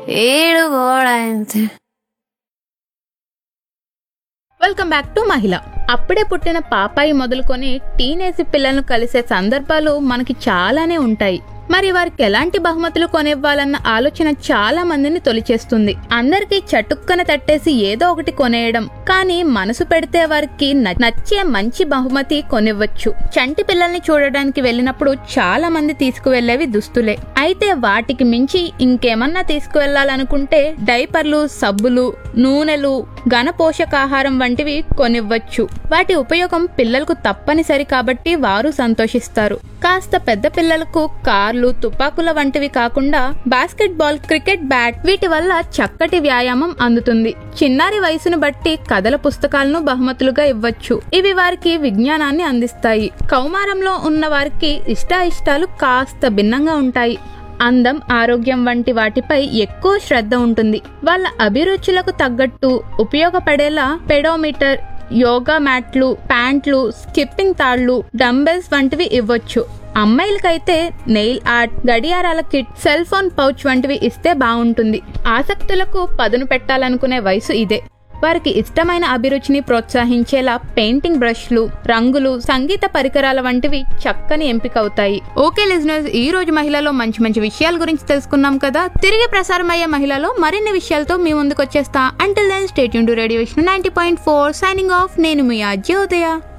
ఈడు కూడా ఇంతే వెల్కమ్ బ్యాక్ టు మహిళ అప్పుడే పుట్టిన పాపాయి మొదలుకొని టీనేజ్ పిల్లలను కలిసే సందర్భాలు మనకి చాలానే ఉంటాయి మరి వారికి ఎలాంటి బహుమతులు కొనివ్వాలన్న ఆలోచన చాలా మందిని తొలిచేస్తుంది అందరికీ చటుక్కన తట్టేసి ఏదో ఒకటి కొనేయడం కానీ మనసు పెడితే వారికి న- నచ్చే మంచి బహుమతి కొనివ్వచ్చు చంటి పిల్లల్ని చూడడానికి వెళ్ళినప్పుడు చాలా మంది తీసుకువెళ్లేవి దుస్తులే అయితే వాటికి మించి ఇంకేమన్నా తీసుకువెళ్లాలనుకుంటే డైపర్లు సబ్బులు నూనెలు ఘన పోషకాహారం వంటివి కొనివ్వచ్చు వాటి ఉపయోగం పిల్లలకు తప్పనిసరి కాబట్టి వారు సంతోషిస్తారు కాస్త పెద్ద పిల్లలకు కార్లు తుపాకుల వంటివి కాకుండా బాస్కెట్ బాల్ క్రికెట్ బ్యాట్ వీటి వల్ల చక్కటి వ్యాయామం అందుతుంది చిన్నారి వయసును బట్టి కథల పుస్తకాలను బహుమతులుగా ఇవ్వచ్చు ఇవి వారికి విజ్ఞానాన్ని అందిస్తాయి కౌమారంలో ఉన్న వారికి ఇష్టాయిష్టాలు కాస్త భిన్నంగా ఉంటాయి అందం ఆరోగ్యం వంటి వాటిపై ఎక్కువ శ్రద్ధ ఉంటుంది వాళ్ళ అభిరుచులకు తగ్గట్టు ఉపయోగపడేలా పెడోమీటర్ యోగా మ్యాట్లు ప్యాంట్లు స్కిప్పింగ్ తాళ్లు డంబెల్స్ వంటివి ఇవ్వచ్చు అమ్మాయిలకైతే నెయిల్ ఆర్ట్ గడియారాల కిట్ సెల్ ఫోన్ పౌచ్ వంటివి ఇస్తే బాగుంటుంది ఆసక్తులకు పదును పెట్టాలనుకునే వయసు ఇదే వారికి ఇష్టమైన అభిరుచిని ప్రోత్సహించేలా పెయింటింగ్ బ్రష్లు రంగులు సంగీత పరికరాల వంటివి చక్కని ఎంపికవుతాయి ఓకే లిజనర్స్ ఈ రోజు మహిళలో మంచి మంచి విషయాల గురించి తెలుసుకున్నాం కదా తిరిగి ప్రసారమయ్యే మహిళలో మరిన్ని విషయాలతో మీ ముందుకు వచ్చేస్తా అంటిల్ దెన్ స్టేట్ యూన్ radio Vishnu ninety point four signing off నేను మీ అజ్యోదయ